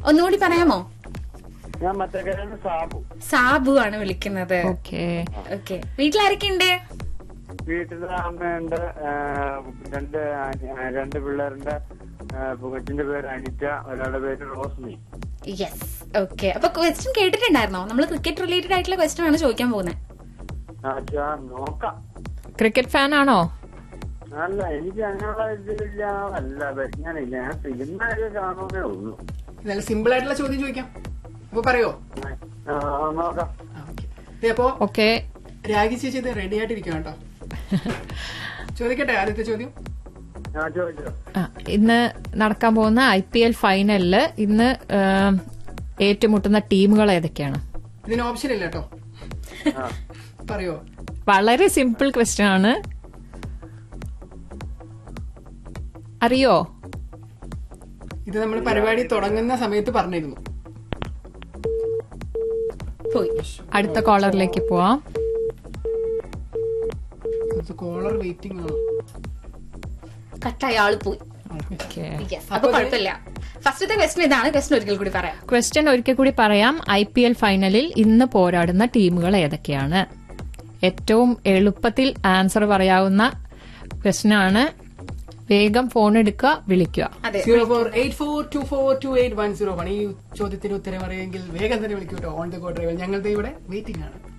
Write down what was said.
ഒന്നുകൂടി പറയാമോ ഞാൻ മറ്റേ സാബു സാബു ആണ് വിളിക്കുന്നത് ഓക്കെ ഓക്കെ വീട്ടിലാരൊക്കെ ഉണ്ട് വീട്ടിലെ അമ്മയുണ്ട് ആ, രണ്ട് അനി- ആ, രണ്ട് പിള്ളേരുണ്ട് ആ, കൊച്ചിന്റെ പേര് അനിറ്റ ഒരാളുടെ പേര് റോസ്മി യെസ് ഓക്കെ അപ്പൊ ക്വസ്റ്റ്യൻ കേട്ടിട്ടുണ്ടായിരുന്നോ നമ്മൾ ക്രിക്കറ്റ് റിലേറ്റഡ് ആയിട്ടുള്ള ക്വസ്റ്റ്യൻ ആണ് ചോദിക്കാൻ പോകുന്നത് ആ, ചാ, നോക്കാം ക്രിക്കറ്റ് ഫാൻ ആണോ അല്ല എനിക്ക് അങ്ങനെയുള്ള ഇതിലില്ല അല്ല ഞാനില്ല ഞാൻ സിനിമയൊക്കെ കാണുന്നേ ഉള്ളൂ നല്ല സിമ്പിൾ ആയിട്ടുള്ള ചോദ്യം ചോദിക്കാം അപ്പൊ പറയോ ആ, നോക്കാം ആ, okay. ദേ അപ്പോ ഓക്കെ രാഗി ചേച്ചി ഇത് റെഡി ആയിട്ടിരിക്കും കേട്ടോ ചോദിക്കട്ടെ ആദ്യത്തെ ചോദ്യം ഞാൻ ചോദിച്ചോ ഇന്ന് നടക്കാൻ പോകുന്ന ഐ പി എൽ ഫൈനലില് ഇന്ന് ആ, ഏറ്റുമുട്ടുന്ന ടീമുകൾ ഏതൊക്കെയാണ് ഇതിന് ഓപ്ഷൻ ഇല്ല കേട്ടോ ആ പറയോ വളരെ സിമ്പിൾ ക്വസ്റ്റ്യൻ ആണ് അറിയോ ഇത് നമ്മൾ പരിപാടി തുടങ്ങുന്ന സമയത്ത് പറഞ്ഞിരുന്നു പോയി അടുത്ത കോളറിലേക്ക് പോവാം കോളർ വെയിറ്റിംഗ് ആണ് കട്ടായ ആള് പോയി ഓക്കെ യെസ് അപ്പൊ കുഴപ്പമില്ല ഫസ്റ്റത്തെ ക്വസ്റ്റ്യൻ ഇതാണ് ക്വസ്റ്റ്യൻ ഒരിക്കൽ കൂടി പറയാം ക്വസ്റ്റ്യൻ ഒരിക്കൽ കൂടി പറയാം ഐ പി എൽ ഫൈനലിൽ ഇന്ന് പോരാടുന്ന ടീമുകൾ ഏതൊക്കെയാണ് ഏറ്റവും എളുപ്പത്തിൽ ആൻസർ പറയാവുന്ന ക്വസ്റ്റ്യൻ ആണ് വേഗം ഫോൺ എടുക്കുക വിളിക്കുക അതെ zero four eight four two four two eight one zero one ഈ ചോദ്യത്തിന് ഉത്തരം അറിയെങ്കിൽ വേഗം തന്നെ വിളിക്കൂട്ടോ ഓൺ ദ ഗോ ഡ്രൈവർ ഞങ്ങളുടെ ഇവിടെ വെയിറ്റിംഗ് ആണ്